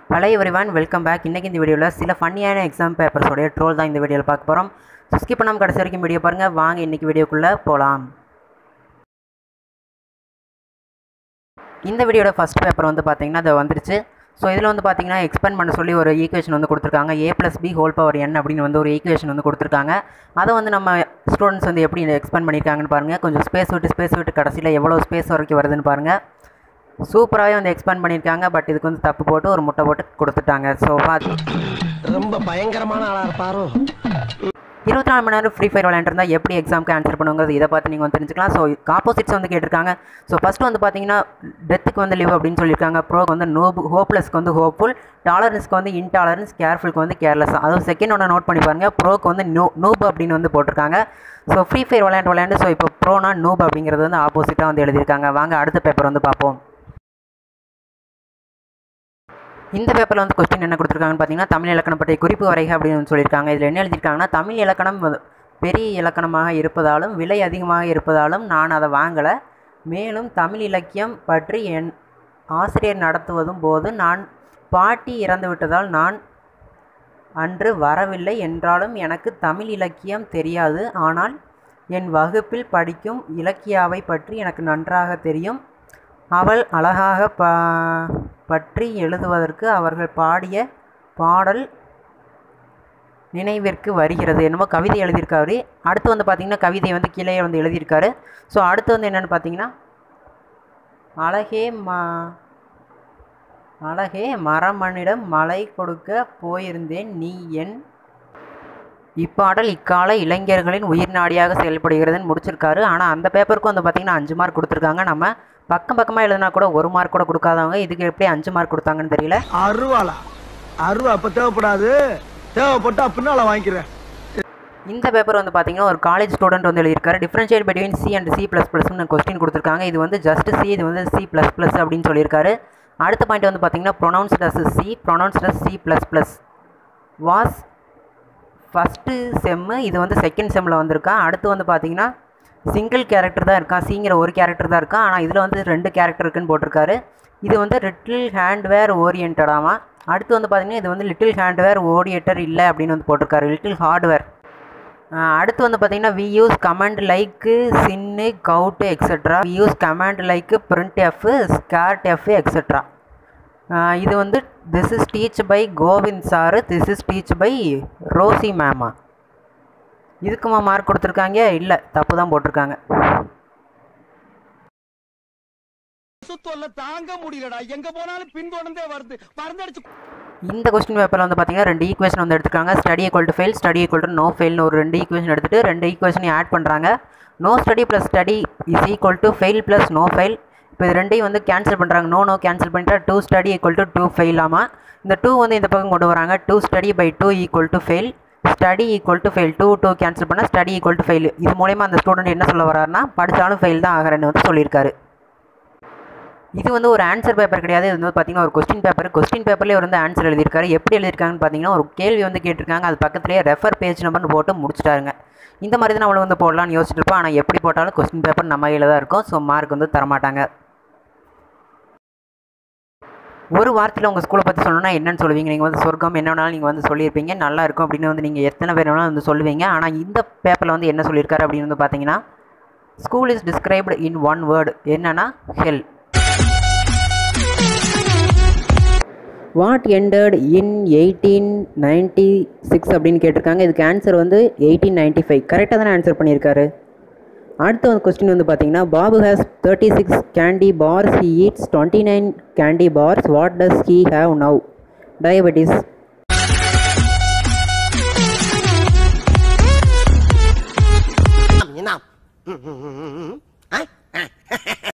hello everyone welcome back இன்றைக்கி இந்த வீடியோவில் சில ஃபன்னியான எக்ஸாம் பேப்பர்ஸோடைய ட்ரோல் தான் இந்த வீடியோவில் பார்க்க போகிறோம் ஸோ ஸ்கிப் பண்ணாமல் கடைசி வரைக்கும் வீடியோ பாருங்கள் வாங்க இன்றைக்கி வீடியோக்குள்ளே போகலாம் இந்த வீடியோட ஃபஸ்ட் பேப்பர் வந்து பார்த்தீங்கன்னா அது வந்துருச்சு ஸோ இதில் வந்து பார்த்தீங்கன்னா எக்ஸ்பெண்ட் பண்ண சொல்லி ஒரு ஈக்குவேஷன் வந்து கொடுத்துருக்காங்க A plus B whole power N அப்படின்னு வந்து ஒரு ஈக்குவேஷன் வந்து கொடுத்துருக்காங்க அதை வந்து நம்ம ஸ்டூடெண்ட்ஸ் வந்து எப்படி எக்ஸ்பெண்ட் பண்ணியிருக்காங்கன்னு பாருங்கள் கொஞ்சம் ஸ்பேஸ் விட்டு ஸ்பேஸ் விட்டு கடைசியில் எவ்வளோ ஸ்பேஸ் வரைக்கும் வருதுன்னு பாருங்கள் சூப்பராகவே வந்து எக்ஸ்பேண்ட் பண்ணியிருக்காங்க பட் இதுக்கு வந்து தப்பு போட்டு ஒரு முட்டை போட்டு கொடுத்துட்டாங்க ஸோ ரொம்ப பயங்கரமான ஆளா இருப்பாரோ இருபத்தி நாலு மணி நேரம் ஃப்ரீ ஃபயர் விளையாண்டுருந்தா எப்படி எக்ஸாமுக்கு ஆன்சர் பண்ணுங்கிறது இதை பார்த்து நீங்கள் வந்து தெரிஞ்சுக்கலாம் ஸோ ஆப்போசிட்ஸ் வந்து கேட்டிருக்காங்க ஸோ ஃபஸ்ட்டு வந்து பார்த்தீங்கன்னா டெத்துக்கு வந்து லிவ் அப்படின்னு சொல்லியிருக்காங்க ப்ரோக்கு வந்து நோப் ஹோப்லெஸ்க்கு வந்து ஹோப்ஃபுல் டாலரன்ஸ்க்கு வந்து இன்டாலரன்ஸ் கேர்ஃபுல்க்கு வந்து கேர்லெஸ் அதுவும் செகண்ட் ஒன்று நோட் பண்ணி பாருங்கள் ப்ரோக்கு வந்து நோ நூப் அப்படின்னு வந்து போட்டிருக்காங்க ஸோ ஃப்ரீ ஃபயர் விளையாண்டு விளையாண்டு ஸோ இப்போ ப்ரோனா நூப் அப்படிங்கிறது வந்து ஆப்போசிட்டாக வந்து எழுதியிருக்காங்க வாங்க அடுத்த பேப்பர் வந்து பார்ப்போம் இந்த பேப்பரில் வந்து கொஸ்டின் என்ன கொடுத்துருக்காங்கன்னு பார்த்தீங்கன்னா தமிழ் இலக்கணம் பற்றிய குறிப்பு வரைக அப்படின்னு வந்து சொல்லியிருக்காங்க இதில் என்ன எழுதியிருக்காங்கன்னா தமிழ் இலக்கணம் வந்து பெரிய இலக்கணமாக இருப்பதாலும் விலை அதிகமாக இருப்பதாலும் நான் அதை வாங்கலை மேலும் தமிழ் இலக்கியம் பற்றி என் ஆசிரியர் நடத்துவதும் போது நான் பாட்டி இறந்து விட்டதால் நான் அன்று வரவில்லை என்றாலும் எனக்கு தமிழ் இலக்கியம் தெரியாது ஆனால் என் வகுப்பில் படிக்கும் இலக்கியாவை பற்றி எனக்கு நன்றாக தெரியும் அவள் அழகாக ப பற்றி எழுதுவதற்கு அவர்கள் பாடிய பாடல் நினைவிற்கு வருகிறது என்னமோ கவிதை எழுதியிருக்காரு அடுத்து வந்து பார்த்திங்கன்னா கவிதை வந்து கீழே வந்து எழுதியிருக்காரு ஸோ அடுத்து வந்து என்னென்னு பார்த்தீங்கன்னா அழகே ம அழகே மரமனிடம் மலை கொடுக்க போயிருந்தேன் நீ என் இப்பாடல் இக்கால இளைஞர்களின் உயிர் நாடியாக செயல்படுகிறதுன்னு முடிச்சிருக்காரு ஆனால் அந்த பேப்பருக்கு வந்து பார்த்திங்கன்னா அஞ்சு மார்க் கொடுத்துருக்காங்க நம்ம பக்கம் பக்கமாக எழுதினா கூட ஒரு மார்க் கூட கொடுக்காதவங்க இதுக்கு எப்படி அஞ்சு மார்க் கொடுத்தாங்கன்னு தெரியல அருவாளா அருவா அப்ப தேவைப்படாது தேவைப்பட்டா பின்னால வாங்கிக்கிறேன் இந்த பேப்பர் வந்து பார்த்தீங்கன்னா ஒரு காலேஜ் ஸ்டூடெண்ட் வந்து எழுதியிருக்காரு differentiate between C and C plus ப்ளஸ்னு கொஸ்டின் கொடுத்துருக்காங்க இது வந்து ஜஸ்ட் சி இது வந்து சி ப்ளஸ் ப்ளஸ் அப்படின்னு சொல்லியிருக்காரு அடுத்த பாயிண்ட் வந்து பார்த்தீங்கன்னா pronounced as C pronounced as C plus plus was first sem இது வந்து செகண்ட் செம்மில் வந்திருக்கா அடுத்து வந்து பார்த்தீங்கன்னா சிங்கிள் கேரக்டர் தான் இருக்கான் சிங்கிற ஒரு கேரக்டர் தான் இருக்கான் ஆனால் இதில் வந்து ரெண்டு கேரக்டர் இருக்குன்னு போட்டிருக்காரு இது வந்து லிட்டில் ஹேண்ட்வேர் ஓரியன்டாமா அடுத்து வந்து பார்த்தீங்கன்னா இது வந்து லிட்டில் ஹேண்ட்வேர் ஓரியேட்டர் இல்லை அப்படின்னு வந்து போட்டிருக்காரு லிட்டில் ஹார்ட்வேர் அடுத்து வந்து பார்த்தீங்கன்னா we use command like cin cout etcetera we use command like print F scan F etcetera இது வந்து this is teach by Govind sir this is teach by Rosy மேமா இதுக்குமா மார்க் கொடுத்துருக்காங்க இல்லை தப்பு தான் போட்டிருக்காங்க சுத்தொல்ல தாங்க முடியலடா எங்க போனாலும் பின்தொடர்ந்தே வருது மறந்தடிச்சு இந்த கொஸ்டின் பேப்பரில் வந்து பார்த்தீங்கன்னா ரெண்டு ஈக்குவேஷன் வந்து எடுத்துருக்காங்க study equal to fail study equal to no ஃபெயில்னு ஒரு ரெண்டு ஈக்குவேஷன் எடுத்துகிட்டு ரெண்டு ஈக்குவேஷனையும் ஆட் பண்ணுறாங்க no study plus study is equal to fail plus no fail இப்போ இது ரெண்டையும் வந்து கேன்சல் பண்ணுறாங்க நோ நோ கேன்சல் பண்ணிட்டா two study equal to two ஃபெயிலாமா இந்த டூ வந்து இந்த பக்கம் கொண்டு வராங்க two study by two equal to fail study equal to fail two two cancel பண்ணால் ஸ்டடி ஈக்குவல் டு ஃபெயில் இது மூலயமா அந்த ஸ்டூடெண்ட் என்ன சொல்ல வராருன்னா படித்தாலும் ஃபெயில் தான் ஆகிறேன்னு வந்து சொல்லியிருக்காரு இது வந்து ஒரு ஆன்சர் பேப்பர் கிடையாது இது வந்து பார்த்தீங்கன்னா ஒரு கொஸ்டின் பேப்பர் கொஸ்டின் பேப்பர்லேயே வந்து ஆன்சர் எழுதியிருக்காரு எப்படி எழுதியிருக்காங்கன்னு பார்த்தீங்கன்னா ஒரு கேள்வி வந்து கேட்டிருக்காங்க அது பக்கத்துலேயே ரெஃபர் பேஜ் நம்பர்னு போட்டு முடிச்சிட்டாருங்க இந்த மாதிரி தான் நம்மளை வந்து போடலாம்னு யோசிச்சுட்டு இருப்போம் ஆனால் எப்படி போட்டாலும் கொஸ்டின் பேப்பர் நம்ம கையில் தான் இருக்கும் ஸோ மார்க் வந்து தரமாட்டாங்க ஒரு வாரத்தில் உங்கள் ஸ்கூலை பற்றி சொல்லணும்னா என்னென்னு சொல்லுவீங்க நீங்கள் வந்து சொர்க்கம் என்ன வேணாலும் நீங்கள் வந்து சொல்லியிருப்பீங்க நல்லா இருக்கும் அப்படின்னு வந்து நீங்கள் எத்தனை பேர் வேணாலும் வந்து சொல்லுவீங்க ஆனால் இந்த பேப்பரில் வந்து என்ன சொல்லியிருக்காரு அப்படின்னு வந்து பார்த்தீங்கன்னா school is described in one word என்னன்னா hell what ended in eighteen ninety six அப்படின்னு கேட்டிருக்காங்க இதுக்கு ஆன்சர் வந்து எயிட்டீன் நைன்டி ஃபைவ் கரெக்டாக தானே ஆன்சர் பண்ணியிருக்காரு அடுத்த ஒரு கொஸ்டின் வந்து பார்த்தீங்கன்னா Babu has thirty six candy bars he eats twenty nine candy bars what does he have now diabetes என்ன